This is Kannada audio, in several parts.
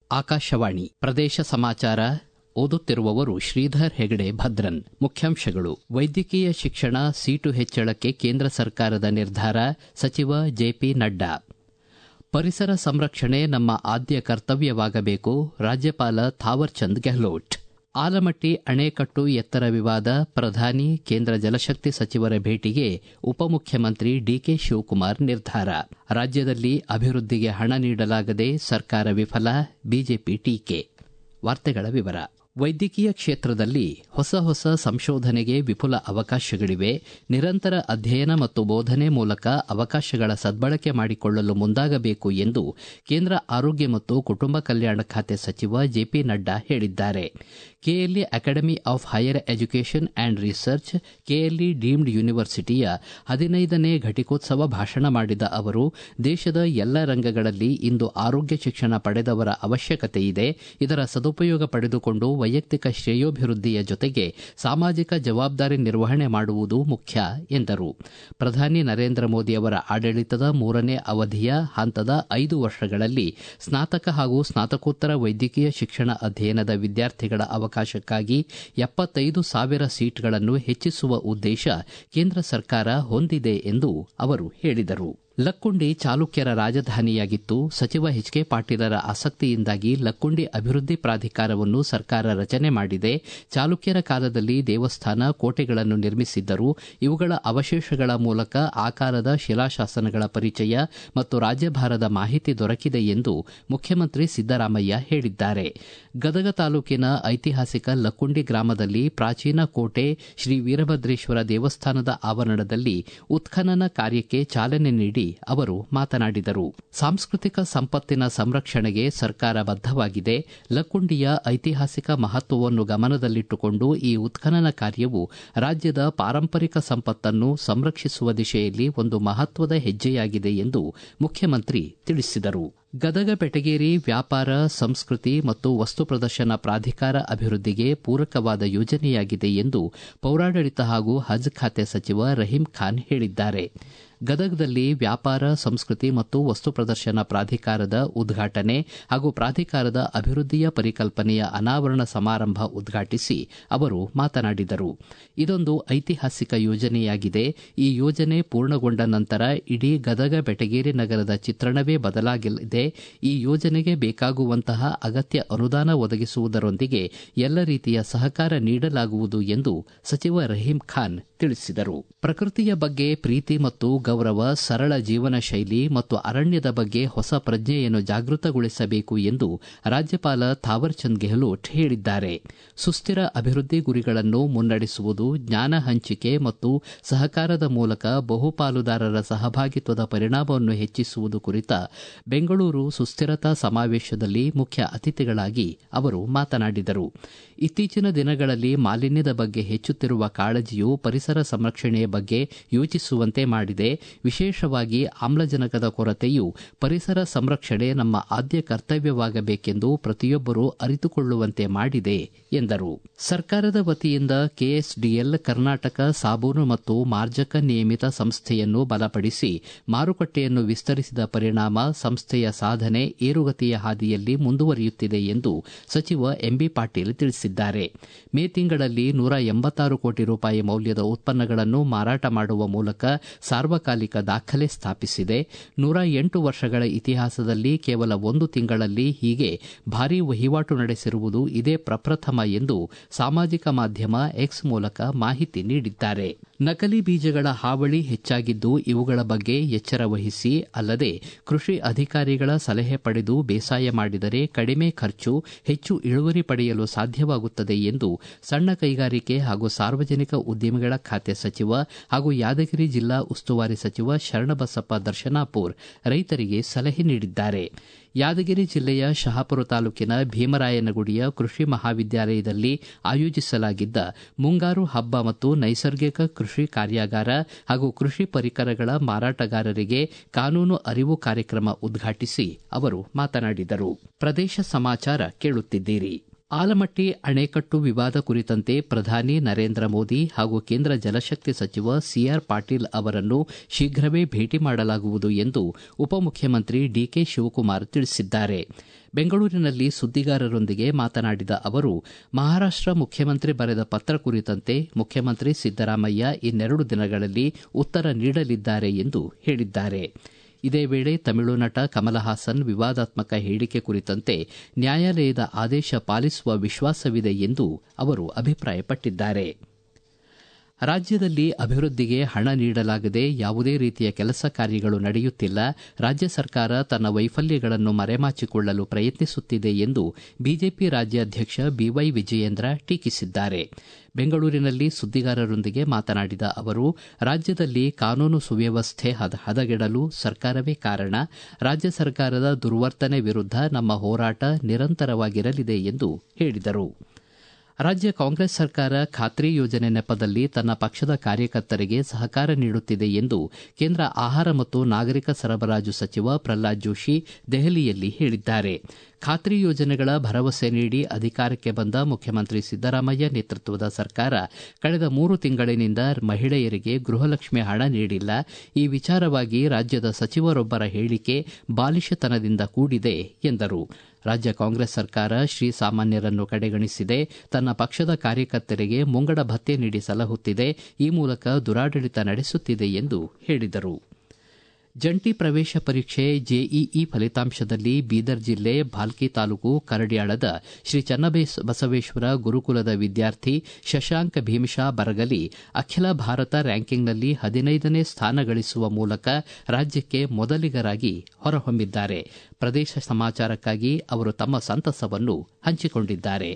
ಆಕಾಶವಾಣಿ ಪ್ರದೇಶ ಸಮಾಚಾರ ಓದುತ್ತಿರುವವರು ಶ್ರೀಧರ್ ಹೆಗಡೆ ಭದ್ರನ್ ಮುಖ್ಯಾಂಶಗಳು ವೈದ್ಯಕೀಯ ಶಿಕ್ಷಣ ಸೀಟು ಹೆಚ್ಚಳಕ್ಕೆ ಕೇಂದ್ರ ಸರ್ಕಾರದ ನಿರ್ಧಾರ ಸಚಿವ ಜೆಪಿ ನಡ್ಡಾ ಪರಿಸರ ಸಂರಕ್ಷಣೆ ನಮ್ಮ ಆದ್ಯ ಕರ್ತವ್ಯವಾಗಬೇಕು ರಾಜ್ಯಪಾಲ ಥಾವರ್ಚಂದ್ ಗೆಹ್ಲೋಟ್ ಆಲಮಟ್ಟಿ ಅಣೆಕಟ್ಟು ಎತ್ತರ ವಿವಾದ ಪ್ರಧಾನಿ ಕೇಂದ್ರ ಜಲಶಕ್ತಿ ಸಚಿವರ ಭೇಟಿಗೆ ಉಪಮುಖ್ಯಮಂತ್ರಿ ಡಿಕೆ ಶಿವಕುಮಾರ್ ನಿರ್ಧಾರ ರಾಜ್ಯದಲ್ಲಿ ಅಭಿವೃದ್ಧಿಗೆ ಹಣ ನೀಡಲಾಗದೆ ಸರ್ಕಾರ ವಿಫಲ ಬಿಜೆಪಿ ಟೀಕೆ ವಾರ್ತೆಗಳ ವಿವರ ವೈದ್ಯಕೀಯ ಕ್ಷೇತ್ರದಲ್ಲಿ ಹೊಸ ಹೊಸ ಸಂಶೋಧನೆಗೆ ವಿಪುಲ ಅವಕಾಶಗಳಿವೆ ನಿರಂತರ ಅಧ್ಯಯನ ಮತ್ತು ಬೋಧನೆ ಮೂಲಕ ಅವಕಾಶಗಳ ಸದ್ಬಳಕೆ ಮಾಡಿಕೊಳ್ಳಲು ಮುಂದಾಗಬೇಕು ಎಂದು ಕೇಂದ್ರ ಆರೋಗ್ಯ ಮತ್ತು ಕುಟುಂಬ ಕಲ್ಯಾಣ ಖಾತೆ ಸಚಿವ ಜೆಪಿ ನಡ್ಡಾ ಹೇಳಿದ್ದಾರೆ KLE academy of higher education and research KLE deemed ಯೂನಿವರ್ಸಿಟಿಯ ಹದಿನೈದನೇ ಘಟಿಕೋತ್ಸವ ಭಾಷಣ ಮಾಡಿದ ಅವರು ದೇಶದ ಎಲ್ಲ ರಂಗಗಳಲ್ಲಿ ಇಂದು ಆರೋಗ್ಯ ಶಿಕ್ಷಣ ಪಡೆದವರ ಅವಶ್ಯಕತೆ ಇದೆ ಇದರ ಸದುಪಯೋಗ ಪಡೆದುಕೊಂಡು ವೈಯಕ್ತಿಕ ಶ್ರೇಯೋಭಿವೃದ್ಧಿಯ ಜೊತೆಗೆ ಸಾಮಾಜಿಕ ಜವಾಬ್ದಾರಿ ನಿರ್ವಹಣೆ ಮಾಡುವುದು ಮುಖ್ಯ ಎಂದರು ಪ್ರಧಾನಿ ನರೇಂದ್ರ ಮೋದಿ ಅವರ ಆಡಳಿತದ ಮೂರನೇ ಅವಧಿಯ ಹಂತದ ಐದು ವರ್ಷಗಳಲ್ಲಿ ಸ್ನಾತಕ ಹಾಗೂ ಸ್ನಾತಕೋತ್ತರ ವೈದ್ಯಕೀಯ ಶಿಕ್ಷಣ ಅಧ್ಯಯನದ ವಿದ್ಯಾರ್ಥಿಗಳ ಅವಕಾಶಕ್ಕಾಗಿ ಎಪ್ಪತ್ತೈದು ಸಾವಿರ ಸೀಟ್ಗಳನ್ನು ಹೆಚ್ಚಿಸುವ ಉದ್ದೇಶ ಕೇಂದ್ರ ಸರ್ಕಾರ ಹೊಂದಿದೆ ಎಂದು ಅವರು ಹೇಳಿದರು ಲಕ್ಕುಂಡಿ ಚಾಲುಕ್ಯರ ರಾಜಧಾನಿಯಾಗಿತ್ತು ಸಚಿವ ಎಚ್ ಕೆ ಪಾಟೀಲರ ಆಸಕ್ತಿಯಿಂದಾಗಿ ಲಕ್ಕುಂಡಿ ಅಭಿವೃದ್ಧಿ ಪ್ರಾಧಿಕಾರವನ್ನು ಸರ್ಕಾರ ರಚನೆ ಮಾಡಿದೆ ಚಾಲುಕ್ಯರ ಕಾಲದಲ್ಲಿ ದೇವಸ್ಥಾನ ಕೋಟೆಗಳನ್ನು ನಿರ್ಮಿಸಿದ್ದರು ಇವುಗಳ ಅವಶೇಷಗಳ ಮೂಲಕ ಆಕಾರದ ಶಿಲಾಶಾಸನಗಳ ಪರಿಚಯ ಮತ್ತು ರಾಜ್ಯಭಾರದ ಮಾಹಿತಿ ದೊರಕಿದೆ ಎಂದು ಮುಖ್ಯಮಂತ್ರಿ ಸಿದ್ದರಾಮಯ್ಯ ಹೇಳಿದ್ದಾರೆ ಗದಗ ತಾಲೂಕಿನ ಐತಿಹಾಸಿಕ ಲಕ್ಕುಂಡಿ ಗ್ರಾಮದಲ್ಲಿ ಪ್ರಾಚೀನ ಕೋಟೆ ಶ್ರೀ ವೀರಭದ್ರೇಶ್ವರ ದೇವಸ್ಥಾನದ ಆವರಣದಲ್ಲಿ ಉತ್ಖನನ ಕಾರ್ಯಕ್ಕೆ ಚಾಲನೆ ನೀಡಿ ಅವರು ಮಾತನಾಡಿದರು ಸಾಂಸ್ಕೃತಿಕ ಸಂಪತ್ತಿನ ಸಂರಕ್ಷಣೆಗೆ ಸರ್ಕಾರ ಬದ್ದವಾಗಿದೆ ಲಕ್ಕುಂಡಿಯ ಐತಿಹಾಸಿಕ ಮಹತ್ವವನ್ನು ಗಮನದಲ್ಲಿಟ್ಟುಕೊಂಡು ಈ ಉತ್ಖನನ ಕಾರ್ಯವು ರಾಜ್ಯದ ಪಾರಂಪರಿಕ ಸಂಪತ್ತನ್ನು ಸಂರಕ್ಷಿಸುವ ದಿಶೆಯಲ್ಲಿ ಒಂದು ಮಹತ್ವದ ಹೆಜ್ಜೆಯಾಗಿದೆ ಎಂದು ಮುಖ್ಯಮಂತ್ರಿ ತಿಳಿಸಿದರು ಗದಗ ಬೆಟಗೇರಿ ವ್ಯಾಪಾರ ಸಂಸ್ಕೃತಿ ಮತ್ತು ವಸ್ತು ಪ್ರದರ್ಶನ ಪ್ರಾಧಿಕಾರ ಅಭಿವೃದ್ಧಿಗೆ ಪೂರಕವಾದ ಯೋಜನೆಯಾಗಿದೆ ಎಂದು ಪೌರಾಡಳಿತ ಹಾಗೂ ಹಜ್ ಖಾತೆ ಸಚಿವ ರಹೀಂ ಖಾನ್ ಹೇಳಿದ್ದಾರೆ ಗದಗದಲ್ಲಿ ವ್ಯಾಪಾರ ಸಂಸ್ಕೃತಿ ಮತ್ತು ವಸ್ತು ಪ್ರದರ್ಶನ ಪ್ರಾಧಿಕಾರದ ಉದ್ಘಾಟನೆ ಹಾಗೂ ಪ್ರಾಧಿಕಾರದ ಅಭಿವೃದ್ಧಿಯ ಪರಿಕಲ್ಪನೆಯ ಅನಾವರಣ ಸಮಾರಂಭ ಉದ್ಘಾಟಿಸಿ ಅವರು ಮಾತನಾಡಿದರು ಇದೊಂದು ಐತಿಹಾಸಿಕ ಯೋಜನೆಯಾಗಿದೆ ಈ ಯೋಜನೆ ಪೂರ್ಣಗೊಂಡ ನಂತರ ಇಡೀ ಗದಗ ಬೆಟಗೇರಿ ನಗರದ ಚಿತ್ರಣವೇ ಬದಲಾಗಲಿದೆ ಈ ಯೋಜನೆಗೆ ಬೇಕಾಗುವಂತಹ ಅಗತ್ಯ ಅನುದಾನ ಒದಗಿಸುವುದರೊಂದಿಗೆ ಎಲ್ಲ ರೀತಿಯ ಸಹಕಾರ ನೀಡಲಾಗುವುದು ಎಂದು ಸಚಿವ ರಹೀಂ ಖಾನ್ ತಿಳಿಸಿದರು ಪ್ರಕೃತಿಯ ಬಗ್ಗೆ ಪ್ರೀತಿ ಮತ್ತು ಗೌರವ ಸರಳ ಜೀವನ ಶೈಲಿ ಮತ್ತು ಅರಣ್ಯದ ಬಗ್ಗೆ ಹೊಸ ಪ್ರಜ್ಞೆಯನ್ನು ಜಾಗೃತಗೊಳಿಸಬೇಕು ಎಂದು ರಾಜ್ಯಪಾಲ ಥಾವರ್ಚಂದ್ ಗೆಹ್ಲೋಟ್ ಹೇಳಿದ್ದಾರೆ ಸುಸ್ಥಿರ ಅಭಿವೃದ್ಧಿ ಗುರಿಗಳನ್ನು ಮುನ್ನಡೆಸುವುದು ಜ್ಞಾನ ಹಂಚಿಕೆ ಮತ್ತು ಸಹಕಾರದ ಮೂಲಕ ಬಹುಪಾಲುದಾರರ ಸಹಭಾಗಿತ್ವದ ಪರಿಣಾಮವನ್ನು ಹೆಚ್ಚಿಸುವುದು ಕುರಿತ ಬೆಂಗಳೂರು ಸುಸ್ಥಿರತಾ ಸಮಾವೇಶದಲ್ಲಿ ಮುಖ್ಯ ಅತಿಥಿಗಳಾಗಿ ಅವರು ಮಾತನಾಡಿದರು ಇತ್ತೀಚಿನ ದಿನಗಳಲ್ಲಿ ಮಾಲಿನ್ಯದ ಬಗ್ಗೆ ಹೆಚ್ಚುತ್ತಿರುವ ಕಾಳಜಿಯು ಪರಿಸರ ಸಂರಕ್ಷಣೆಯ ಬಗ್ಗೆ ಯೋಚಿಸುವಂತೆ ಮಾಡಿದೆ ವಿಶೇಷವಾಗಿ ಆಮ್ಲಜನಕದ ಕೊರತೆಯು ಪರಿಸರ ಸಂರಕ್ಷಣೆ ನಮ್ಮ ಆದ್ಯ ಕರ್ತವ್ಯವಾಗಬೇಕೆಂದು ಪ್ರತಿಯೊಬ್ಬರೂ ಅರಿತುಕೊಳ್ಳುವಂತೆ ಮಾಡಿದೆ ಎಂದರು ಸರ್ಕಾರದ ವತಿಯಿಂದ ಕೆಎಸ್ಡಿಎಲ್ ಕರ್ನಾಟಕ ಸಾಬೂನು ಮತ್ತು ಮಾರ್ಜಕ ನಿಯಮಿತ ಸಂಸ್ಥೆಯನ್ನು ಬಲಪಡಿಸಿ ಮಾರುಕಟ್ಟೆಯನ್ನು ವಿಸ್ತರಿಸಿದ ಪರಿಣಾಮ ಸಂಸ್ಥೆಯ ಸಾಧನೆ ಏರುಗತಿಯ ಹಾದಿಯಲ್ಲಿ ಮುಂದುವರಿಯುತ್ತಿದೆ ಎಂದು ಸಚಿವ ಎಂಬಿ ಪಾಟೀಲ್ ತಿಳಿಸಿದ್ದಾರೆ ಮೇ ತಿಂಗಳಲ್ಲಿ ನೂರ ಎಂಬತ್ತಾರು ಕೋಟಿ ರೂಪಾಯಿ ಮೌಲ್ಯದ ಉತ್ಪನ್ನಗಳನ್ನು ಮಾರಾಟ ಮಾಡುವ ಮೂಲಕ ಸಾರ್ವಕಾಲಿಕ ದಾಖಲೆ ಸ್ಥಾಪಿಸಿದೆ ನೂರ ಎಂಟು ವರ್ಷಗಳ ಇತಿಹಾಸದಲ್ಲಿ ಕೇವಲ ಒಂದು ತಿಂಗಳಲ್ಲಿ ಹೀಗೆ ಭಾರೀ ವಹಿವಾಟು ನಡೆಸಿರುವುದು ಇದೇ ಪ್ರಪ್ರಥಮ ಎಂದು ಸಾಮಾಜಿಕ ಮಾಧ್ಯಮ ಎಕ್ಸ್ ಮೂಲಕ ಮಾಹಿತಿ ನೀಡಿದ್ದಾರೆ ನಕಲಿ ಬೀಜಗಳ ಹಾವಳಿ ಹೆಚ್ಚಾಗಿದ್ದು ಇವುಗಳ ಬಗ್ಗೆ ಎಚ್ಚರ ವಹಿಸಿ ಅಲ್ಲದೆ ಕೃಷಿ ಅಧಿಕಾರಿಗಳ ಸಲಹೆ ಪಡೆದು ಬೇಸಾಯ ಮಾಡಿದರೆ ಕಡಿಮೆ ಖರ್ಚು ಹೆಚ್ಚು ಇಳುವರಿ ಪಡೆಯಲು ಸಾಧ್ಯವಾಗುತ್ತದೆ ಎಂದು ಸಣ್ಣ ಕೈಗಾರಿಕೆ ಹಾಗೂ ಸಾರ್ವಜನಿಕ ಉದ್ಯಮಿಗಳ ಖಾತೆ ಸಚಿವ ಹಾಗೂ ಯಾದಗಿರಿ ಜಿಲ್ಲಾ ಉಸ್ತುವಾರಿ ಸಚಿವ ಶರಣಬಸಪ್ಪ ದರ್ಶನಾಪುರ್ ರೈತರಿಗೆ ಸಲಹೆ ನೀಡಿದ್ದಾರೆ ಯಾದಗಿರಿ ಜಿಲ್ಲೆಯ ಶಹಾಪುರ ತಾಲೂಕಿನ ಭೀಮರಾಯನಗುಡಿಯ ಕೃಷಿ ಮಹಾವಿದ್ಯಾಲಯದಲ್ಲಿ ಆಯೋಜಿಸಲಾಗಿದ್ದ ಮುಂಗಾರು ಹಬ್ಬ ಮತ್ತು ನೈಸರ್ಗಿಕ ಕೃಷಿ ಕಾರ್ಯಾಗಾರ ಹಾಗೂ ಕೃಷಿ ಪರಿಕರಗಳ ಮಾರಾಟಗಾರರಿಗೆ ಕಾನೂನು ಅರಿವು ಕಾರ್ಯಕ್ರಮ ಉದ್ಘಾಟಿಸಿ ಅವರು ಮಾತನಾಡಿದರು ಪ್ರದೇಶ ಸಮಾಚಾರ ಕೇಳುತ್ತಿದ್ದೀರಿ ಆಲಮಟ್ಟಿ ಅಣೆಕಟ್ಟು ವಿವಾದ ಕುರಿತಂತೆ ಪ್ರಧಾನಿ ನರೇಂದ್ರ ಮೋದಿ ಹಾಗೂ ಕೇಂದ್ರ ಜಲಶಕ್ತಿ ಸಚಿವ ಸಿಆರ್ ಪಾಟೀಲ್ ಅವರನ್ನು ಶೀಘ್ರವೇ ಭೇಟಿ ಮಾಡಲಾಗುವುದು ಎಂದು ಉಪಮುಖ್ಯಮಂತ್ರಿ ಡಿಕೆ ಶಿವಕುಮಾರ್ ತಿಳಿಸಿದ್ದಾರೆ ಬೆಂಗಳೂರಿನಲ್ಲಿ ಸುದ್ದಿಗಾರರೊಂದಿಗೆ ಮಾತನಾಡಿದ ಅವರು ಮಹಾರಾಷ್ಟ ಮುಖ್ಯಮಂತ್ರಿ ಬರೆದ ಪತ್ರ ಕುರಿತಂತೆ ಮುಖ್ಯಮಂತ್ರಿ ಸಿದ್ದರಾಮಯ್ಯ ಇನ್ನೆರಡು ದಿನಗಳಲ್ಲಿ ಉತ್ತರ ನೀಡಲಿದ್ದಾರೆ ಎಂದು ಹೇಳಿದ್ದಾರೆ ಇದೇ ವೇಳೆ ತಮಿಳು ನಟ ಕಮಲ ಹಾಸನ್ ವಿವಾದಾತ್ಮಕ ಹೇಳಿಕೆ ಕುರಿತಂತೆ ನ್ಯಾಯಾಲಯದ ಆದೇಶ ಪಾಲಿಸುವ ವಿಶ್ವಾಸವಿದೆ ಎಂದು ಅವರು ಅಭಿಪ್ರಾಯಪಟ್ಟಿದ್ದಾರೆ ರಾಜ್ಯದಲ್ಲಿ ಅಭಿವೃದ್ಧಿಗೆ ಹಣ ನೀಡಲಾಗದೆ ಯಾವುದೇ ರೀತಿಯ ಕೆಲಸ ಕಾರ್ಯಗಳು ನಡೆಯುತ್ತಿಲ್ಲ ರಾಜ್ಯ ಸರ್ಕಾರ ತನ್ನ ವೈಫಲ್ಯಗಳನ್ನು ಮರೆಮಾಚಿಕೊಳ್ಳಲು ಪ್ರಯತ್ನಿಸುತ್ತಿದೆ ಎಂದು ಬಿಜೆಪಿ ರಾಜ್ಯಾಧ್ಯಕ್ಷ ಬಿವೈ ವಿಜಯೇಂದ್ರ ಟೀಕಿಸಿದ್ದಾರೆ ಬೆಂಗಳೂರಿನಲ್ಲಿ ಸುದ್ದಿಗಾರರೊಂದಿಗೆ ಮಾತನಾಡಿದ ಅವರು ರಾಜ್ಯದಲ್ಲಿ ಕಾನೂನು ಸುವ್ಯವಸ್ಥೆ ಹದಗೆಡಲು ಸರ್ಕಾರವೇ ಕಾರಣ ರಾಜ್ಯ ಸರ್ಕಾರದ ದುರ್ವರ್ತನೆ ವಿರುದ್ಧ ನಮ್ಮ ಹೋರಾಟ ನಿರಂತರವಾಗಿರಲಿದೆ ಎಂದು ಹೇಳಿದರು ರಾಜ್ಯ ಕಾಂಗ್ರೆಸ್ ಸರ್ಕಾರ ಖಾತ್ರಿ ಯೋಜನೆ ನೆಪದಲ್ಲಿ ತನ್ನ ಪಕ್ಷದ ಕಾರ್ಯಕರ್ತರಿಗೆ ಸಹಕಾರ ನೀಡುತ್ತಿದೆ ಎಂದು ಕೇಂದ್ರ ಆಹಾರ ಮತ್ತು ನಾಗರಿಕ ಸರಬರಾಜು ಸಚಿವ ಪ್ರಹ್ಲಾದ್ ಜೋಶಿ ದೆಹಲಿಯಲ್ಲಿ ಹೇಳಿದ್ದಾರೆ ಖಾತ್ರಿ ಯೋಜನೆಗಳ ಭರವಸೆ ನೀಡಿ ಅಧಿಕಾರಕ್ಕೆ ಬಂದ ಮುಖ್ಯಮಂತ್ರಿ ಸಿದ್ದರಾಮಯ್ಯ ನೇತೃತ್ವದ ಸರ್ಕಾರ ಕಳೆದ ಮೂರು ತಿಂಗಳಿನಿಂದ ಮಹಿಳೆಯರಿಗೆ ಗೃಹಲಕ್ಷ್ಮಿ ಹಣ ನೀಡಿಲ್ಲ ಈ ವಿಚಾರವಾಗಿ ರಾಜ್ಯದ ಸಚಿವರೊಬ್ಬರ ಹೇಳಿಕೆ ಬಾಲಿಶತನದಿಂದ ಕೂಡಿದೆ ಎಂದರು ರಾಜ್ಯ ಕಾಂಗ್ರೆಸ್ ಸರ್ಕಾರ ಶ್ರೀ ಸಾಮಾನ್ಯರನ್ನು ಕಡೆಗಣಿಸಿದೆ ತನ್ನ ಪಕ್ಷದ ಕಾರ್ಯಕರ್ತರಿಗೆ ಮುಂಗಡ ಭತ್ಯೆ ನೀಡಿ ಸಲಹುತ್ತಿದೆ ಈ ಮೂಲಕ ದುರಾಡಳಿತ ನಡೆಸುತ್ತಿದೆ ಎಂದು ಹೇಳಿದರು ಜಂಟಿ ಪ್ರವೇಶ ಪರೀಕ್ಷೆ ಜೆಇಇ ಫಲಿತಾಂಶದಲ್ಲಿ ಬೀದರ್ ಜಿಲ್ಲೆ ಭಾಲ್ಕಿ ತಾಲೂಕು ಕರಡ್ಯಾಳದ ಶ್ರೀ ಚನ್ನಬಸವೇಶ್ವರ ಗುರುಕುಲದ ವಿದ್ಯಾರ್ಥಿ ಶಶಾಂಕ್ ಭೀಮಶಾ ಬರಗಲಿ ಅಖಿಲ ಭಾರತ ರ್ಯಾಂಕಿಂಗ್ನಲ್ಲಿ ಹದಿನೈದನೇ ಸ್ಥಾನ ಗಳಿಸುವ ಮೂಲಕ ರಾಜ್ಯಕ್ಕೆ ಮೊದಲಿಗರಾಗಿ ಹೊರಹೊಮ್ಮಿದ್ದಾರೆ ಪ್ರದೇಶ ಸಮಾಚಾರಕ್ಕಾಗಿ ಅವರು ತಮ್ಮ ಸಂತಸವನ್ನು ಹಂಚಿಕೊಂಡಿದ್ದಾರೆ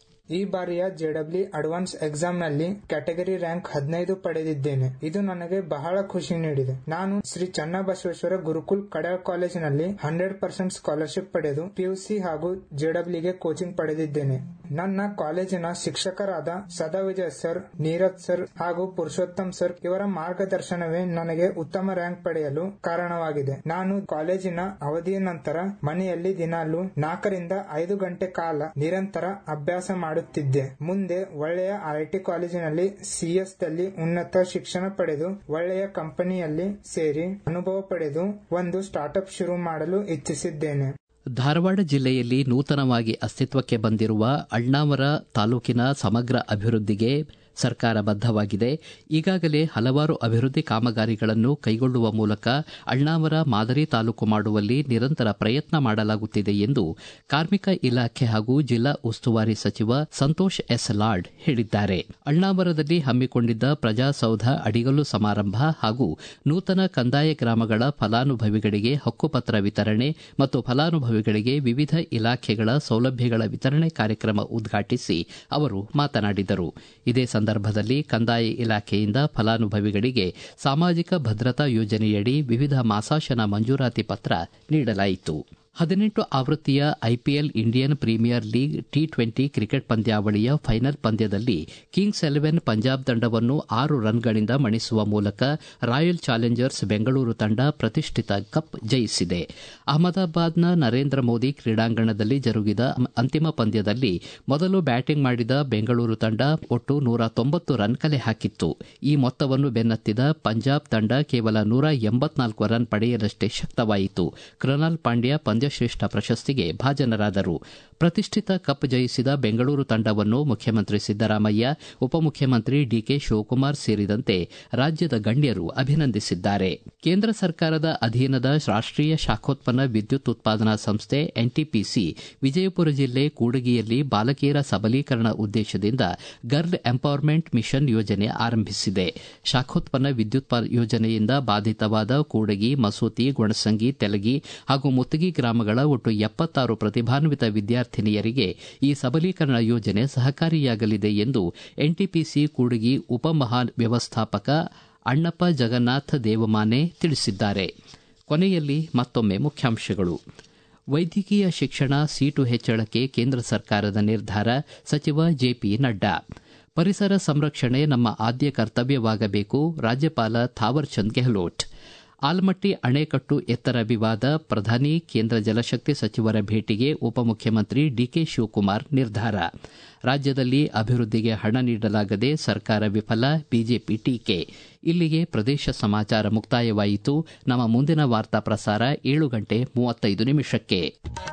ಈ ಬಾರಿಯ ಜೆಡಬ್ಲ್ಯೂ ಅಡ್ವಾನ್ಸ್ ಎಕ್ಸಾಮ್ ನಲ್ಲಿ ಕ್ಯಾಟಗರಿ ರ್ಯಾಂಕ್ ಹದಿನೈದು ಪಡೆದಿದ್ದೇನೆ ಇದು ನನಗೆ ಬಹಳ ಖುಷಿ ನೀಡಿದೆ ನಾನು ಶ್ರೀ ಚನ್ನಬಸವೇಶ್ವರ ಗುರುಕುಲ್ ಕಡಾಳ್ ಕಾಲೇಜಿನಲ್ಲಿ ಹಂಡ್ರೆಡ್ ಪರ್ಸೆಂಟ್ ಸ್ಕಾಲರ್ಶಿಪ್ ಪಡೆದು ಪಿಯುಸಿ ಹಾಗೂ ಜೆಡಬ್ಲ್ಯೂಗೆ ಕೋಚಿಂಗ್ ಪಡೆದಿದ್ದೇನೆ ನನ್ನ ಕಾಲೇಜಿನ ಶಿಕ್ಷಕರಾದ ಸದಾವಿಜಯ್ ಸರ್ ನೀರಜ್ ಸರ್ ಹಾಗೂ ಪುರುಷೋತ್ತಮ್ ಸರ್ ಇವರ ಮಾರ್ಗದರ್ಶನವೇ ನನಗೆ ಉತ್ತಮ ರ್ಯಾಂಕ್ ಪಡೆಯಲು ಕಾರಣವಾಗಿದೆ ನಾನು ಕಾಲೇಜಿನ ಅವಧಿಯ ನಂತರ ಮನೆಯಲ್ಲಿ ದಿನಾಲು ನಾಲ್ಕರಿಂದ ಐದು ಗಂಟೆ ಕಾಲ ನಿರಂತರ ಅಭ್ಯಾಸ ಮಾಡುತ್ತಿದ್ದೆ ಮುಂದೆ ಒಳ್ಳೆಯ ಐಟಿ ಕಾಲೇಜಿನಲ್ಲಿ ಸಿಎಸ್ ದಲ್ಲಿ ಉನ್ನತ ಶಿಕ್ಷಣ ಪಡೆದು ಒಳ್ಳೆಯ ಕಂಪನಿಯಲ್ಲಿ ಸೇರಿ ಅನುಭವ ಪಡೆದು ಒಂದು ಸ್ಟಾರ್ಟ್ಅಪ್ ಶುರು ಮಾಡಲು ಇಚ್ಛಿಸಿದ್ದೇನೆ ಧಾರವಾಡ ಜಿಲ್ಲೆಯಲ್ಲಿ ನೂತನವಾಗಿ ಅಸ್ತಿತ್ವಕ್ಕೆ ಬಂದಿರುವ ಅಳ್ನಾವರ ತಾಲೂಕಿನ ಸಮಗ್ರ ಅಭಿವೃದ್ಧಿಗೆ ಸರ್ಕಾರ ಬದ್ದವಾಗಿದೆ ಈಗಾಗಲೇ ಹಲವಾರು ಅಭಿವೃದ್ಧಿ ಕಾಮಗಾರಿಗಳನ್ನು ಕೈಗೊಳ್ಳುವ ಮೂಲಕ ಅಳ್ನಾವರ ಮಾದರಿ ತಾಲೂಕು ಮಾಡುವಲ್ಲಿ ನಿರಂತರ ಪ್ರಯತ್ನ ಮಾಡಲಾಗುತ್ತಿದೆ ಎಂದು ಕಾರ್ಮಿಕ ಇಲಾಖೆ ಹಾಗೂ ಜಿಲ್ಲಾ ಉಸ್ತುವಾರಿ ಸಚಿವ ಸಂತೋಷ್ ಎಸ್ ಲಾಡ್ ಹೇಳಿದ್ದಾರೆ ಅಳ್ನಾವರದಲ್ಲಿ ಹಮ್ಮಿಕೊಂಡಿದ್ದ ಪ್ರಜಾಸೌಧ ಅಡಿಗಲ್ಲು ಸಮಾರಂಭ ಹಾಗೂ ನೂತನ ಕಂದಾಯ ಗ್ರಾಮಗಳ ಫಲಾನುಭವಿಗಳಿಗೆ ಹಕ್ಕುಪತ್ರ ವಿತರಣೆ ಮತ್ತು ಫಲಾನುಭವಿಗಳಿಗೆ ವಿವಿಧ ಇಲಾಖೆಗಳ ಸೌಲಭ್ಯಗಳ ವಿತರಣೆ ಕಾರ್ಯಕ್ರಮ ಉದ್ಘಾಟಿಸಿ ಅವರು ಮಾತನಾಡಿದರು ಇದೇ ಸಂದರ್ಭದಲ್ಲಿ ಕಂದಾಯ ಇಲಾಖೆಯಿಂದ ಫಲಾನುಭವಿಗಳಿಗೆ ಸಾಮಾಜಿಕ ಭದ್ರತಾ ಯೋಜನೆಯಡಿ ವಿವಿಧ ಮಾಸಾಶನ ಮಂಜೂರಾತಿ ಪತ್ರ ನೀಡಲಾಯಿತು ಹದಿನೆಂಟು ಆವೃತ್ತಿಯ IPL Indian Premier League T twenty cricket ಪಂದ್ಯಾವಳಿಯ ಫೈನಲ್ ಪಂದ್ಯದಲ್ಲಿ ಕಿಂಗ್ಸ್ ಎಲೆವೆನ್ ಪಂಜಾಬ್ ತಂಡವನ್ನು ಆರು ರನ್ಗಳಿಂದ ಮಣಿಸುವ ಮೂಲಕ ರಾಯಲ್ ಚಾಲೆಂಜರ್ಸ್ ಬೆಂಗಳೂರು ತಂಡ ಪ್ರತಿಷ್ಠಿತ ಕಪ್ ಜಯಿಸಿದೆ ಅಹಮದಾಬಾದ್ನ ನರೇಂದ್ರ ಮೋದಿ ಕ್ರೀಡಾಂಗಣದಲ್ಲಿ ಜರುಗಿದ ಅಂತಿಮ ಪಂದ್ಯದಲ್ಲಿ ಮೊದಲು ಬ್ಯಾಟಿಂಗ್ ಮಾಡಿದ ಬೆಂಗಳೂರು ತಂಡ ಒಟ್ಟು ನೂರ ತೊಂಬತ್ತು ರನ್ ಕಲೆ ಹಾಕಿತ್ತು ಈ ಮೊತ್ತವನ್ನು ಬೆನ್ನತ್ತಿದ ಪಂಜಾಬ್ ತಂಡ ಕೇವಲ ನೂರ ಎಂಬತ್ನಾಲ್ಕು ರನ್ ಪಡೆಯಲಷ್ಟೇ ಶಕ್ತವಾಯಿತು ಕೃನಾಲ್ ಪಾಂಡ್ಯ ಪಂದ್ಯಶ್ರೇಷ್ಠ ಪ್ರಶಸ್ತಿಗೆ ಭಾಜನರಾದರು ಪ್ರತಿಷ್ಠಿತ ಕಪ್ ಜಯಿಸಿದ ಬೆಂಗಳೂರು ತಂಡವನ್ನು ಮುಖ್ಯಮಂತ್ರಿ ಸಿದ್ದರಾಮಯ್ಯ ಉಪಮುಖ್ಯಮಂತ್ರಿ ಡಿಕೆ ಶಿವಕುಮಾರ್ ಸೇರಿದಂತೆ ರಾಜ್ಯದ ಗಣ್ಯರು ಅಭಿನಂದಿಸಿದ್ದಾರೆ ಕೇಂದ್ರ ಸರ್ಕಾರದ ಅಧೀನದ ರಾಷ್ಟೀಯ ಶಾಖೋತ್ಪನ್ನ ವಿದ್ಯುತ್ ಉತ್ಪಾದನಾ ಸಂಸ್ಥೆ ಎನ್ಟಿಪಿಸಿ ವಿಜಯಪುರ ಜಿಲ್ಲೆ ಕೂಡಗಿಯಲ್ಲಿ ಬಾಲಕಿಯರ ಸಬಲೀಕರಣ ಉದ್ದೇಶದಿಂದ ಗರ್ಲ್ ಎಂಪವರ್ಮೆಂಟ್ ಮಿಷನ್ ಯೋಜನೆ ಆರಂಭಿಸಿದೆ ಶಾಖೋತ್ಪನ್ನ ವಿದ್ಯುತ್ ಯೋಜನೆಯಿಂದ ಬಾಧಿತವಾದ ಕೂಡಗಿ ಮಸೂತಿ ಗೊಣಸಂಗಿ ತೆಲಗಿ ಹಾಗೂ ಮುತ್ತಗಿ ಗ್ರಾಮಗಳ ಒಟ್ಟು ಎಪ್ಪತ್ತಾರು ಪ್ರತಿಭಾನ್ವಿತ ವಿದ್ಯಾರ್ಥಿನಿಯರಿಗೆ ಈ ಸಬಲೀಕರಣ ಯೋಜನೆ ಸಹಕಾರಿಯಾಗಲಿದೆ ಎಂದು ಎನ್ಟಿಪಿಸಿ ಕೂಡಗಿ ಉಪಮಹಾ ವ್ಯವಸ್ಥಾಪಕ ಅಣ್ಣಪ್ಪ ಜಗನ್ನಾಥ ದೇವಮಾನೆ ತಿಳಿಸಿದ್ದಾರೆ ಕೊನೆಯಲ್ಲಿ ಮತ್ತೊಮ್ಮೆ ಮುಖ್ಯಾಂಶಗಳು ವೈದ್ಯಕೀಯ ಶಿಕ್ಷಣ ಸೀಟು ಹೆಚ್ಚಳಕ್ಕೆ ಕೇಂದ್ರ ಸರ್ಕಾರದ ನಿರ್ಧಾರ ಸಚಿವ ಜೆಪಿ ನಡ್ಡಾ ಪರಿಸರ ಸಂರಕ್ಷಣೆ ನಮ್ಮ ಆದ್ಯ ಕರ್ತವ್ಯವಾಗಬೇಕು ರಾಜ್ಯಪಾಲ ಥಾವರ್ಚಂದ್ ಗೆಹ್ಲೋಟ್ ಆಲಮಟ್ಟಿ ಅಣೆಕಟ್ಟು ಎತ್ತರ ವಿವಾದ ಪ್ರಧಾನಿ ಕೇಂದ್ರ ಜಲಶಕ್ತಿ ಸಚಿವರ ಭೇಟಿಗೆ ಉಪಮುಖ್ಯಮಂತ್ರಿ ಡಿಕೆ ಶಿವಕುಮಾರ್ ನಿರ್ಧಾರ ರಾಜ್ಯದಲ್ಲಿ ಅಭಿವೃದ್ಧಿಗೆ ಹಣ ನೀಡಲಾಗದೆ ಸರ್ಕಾರ ವಿಫಲ ಬಿಜೆಪಿ ಟೀಕೆ ಇಲ್ಲಿಗೆ ಪ್ರದೇಶ ಸಮಾಚಾರ ಮುಕ್ತಾಯವಾಯಿತು ನಮ್ಮ ಮುಂದಿನ ವಾರ್ತಾ ಪ್ರಸಾರ ಏಳು ಗಂಟೆ ಮೂವತ್ತೈದು ನಿಮಿಷಕ್ಕೆ